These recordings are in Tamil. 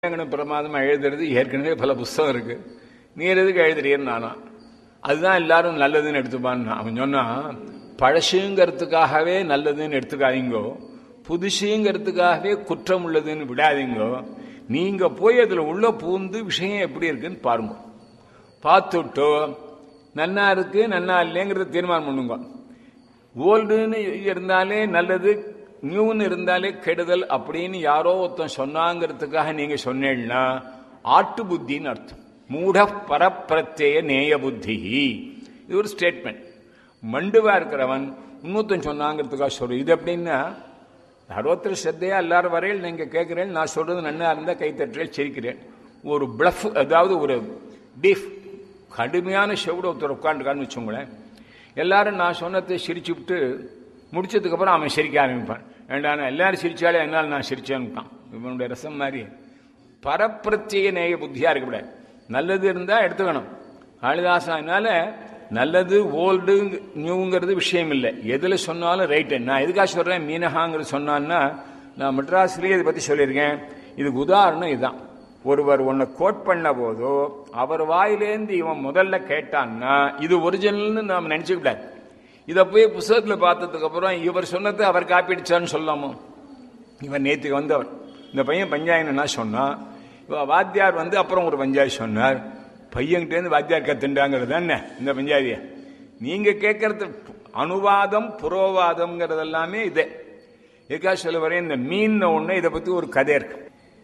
அங்கே பிரமாதமாக எழுதுறது ஏற்கனவே பல புஸ்தகம் இருக்கு நீ எதுக்கு எழுதுறியன்னு நானா அதுதான் எல்லாரும் நல்லதுன்னு எடுத்துப்பான்னு அவன் சொன்னான் பழசுங்கிறதுக்காகவே நல்லதுன்னு எடுத்துக்காதீங்கோ புதுசுங்கிறதுக்காகவே குற்றம் உள்ளதுன்னு விடாதீங்கோ நீங்க போய் அதுல உள்ள பூந்து விஷயம் எப்படி இருக்குன்னு பாருங்க பார்த்துட்டு நன்னா இருக்கு நன்னா இல்லைங்கிறத தீர்மானம் பண்ணுங்க ஓல்டுன்னு இருந்தாலே நல்லது நியூன்னு இருந்தாலே கெடுதல் அப்படின்னு யாரோ ஒருத்தன் சொன்னாங்கிறதுக்காக நீங்க சொன்னீங்கன்னா ஆட்டு புத்தின்னு அர்த்தம் மூட பரப்பிரத்யய நேய புத்தி இது ஒரு ஸ்டேட்மெண்ட் மண்டுவா இருக்கிறவன் இன்னொருத்தன் சொன்னாங்கிறதுக்காக சொல்ற இது எப்படின்னா அறுபத்தர் ஸ்ரத்தையா எல்லாரும் வரையில் நீங்க கேட்கிறேன் நான் சொல்றது நன்னா இருந்தா கை தட்டுறேன் சிரிக்கிறேன் ஒரு பிளஃப் அதாவது ஒரு டீஃப் கடுமையான செவிட ஒருத்தர் உட்காந்துருக்கான்னு வச்சுங்களேன் எல்லாரும் நான் சொன்னதை சிரிச்சு விட்டு முடிச்சதுக்கு அப்புறம் அவன் சிரிக்க ஆரம்பிப்பான் வேண்டாம் எல்லாரும் சிரிச்சாலே என்னால் நான் சிரிச்சேன்னுட்டான் இவனுடைய ரசம் மாதிரி பரப்பிரத்திய நேய புத்தியா இருக்கக்கூடாது நல்லது இருந்தா எடுத்துக்கணும் காளிதாசனால நல்லது ஓல்டு நியூங்கிறது விஷயம் இல்லை எதுல சொன்னாலும் ரைட்டு நான் எதுக்காக சொல்றேன் மீனகாங்கிறது சொன்னான்னா நான் மெட்ராஸ்லயே இதை பத்தி சொல்லியிருக்கேன் இதுக்கு உதாரணம் இதுதான் ஒருவர் உன்னை கோட் பண்ண போதோ அவர் வாயிலேந்து இவன் முதல்ல கேட்டான்னா இது ஒரிஜினல்னு நாம் நினைச்சுக்கூடாது இதை போய் புஸ்தகத்தில் பார்த்ததுக்கு அப்புறம் இவர் சொன்னதை அவர் காப்பிடிச்சான்னு சொல்லாமோ இவன் நேற்றுக்கு வந்தவர் இந்த பையன் பஞ்சாயனா சொன்னா இவ வாத்தியார் வந்து அப்புறம் ஒரு பஞ்சாயத்து சொன்னார் பையன்கிட்டேருந்து வாத்தியார் கத்துண்டாங்கிறது என்ன இந்த பஞ்சாயத்திய நீங்க கேட்கறது அனுவாதம் புரோவாதம்ங்கிறது எல்லாமே இதே எதுக்காக சொல்ல வரேன் இந்த மீன் ஒண்ணு இதை பத்தி ஒரு கதை இருக்கு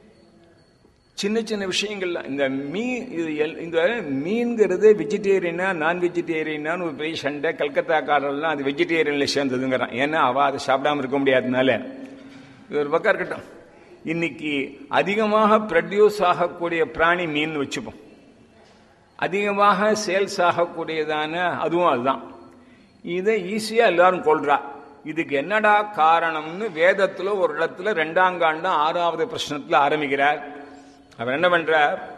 சின்ன சின்ன விஷயங்கள்ல இந்த மீன் இது எல்- இந்த மீன்கிறது வெஜிடேரியனா நான் வெஜிடேரியனான்னு ஒரு பெரிய சண்டை கல்கத்தாக்காரெல்லாம் அது வெஜிடேரியன்ல சேர்ந்ததுங்கிறான் ஏன்னா அவ அதை சாப்பிடாம இருக்க முடியாதனால இது ஒரு பக்கம் இருக்கட்டும் இன்னைக்கு அதிகமாக ப்ரொடியூஸ் ஆகக்கூடிய பிராணி மீன் வச்சுப்போம் அதிகமாக சேல்ஸ் ஆகக்கூடியதான அதுவும் அதுதான் இதை ஈஸியா எல்லாரும் கொள்றா இதுக்கு என்னடா காரணம்னு வேதத்துல ஒரு இடத்துல ரெண்டாம் காண்டம் ஆறாவது பிரச்சனத்துல ஆரம்பிக்கிறார் அவர் என்ன பண்றார்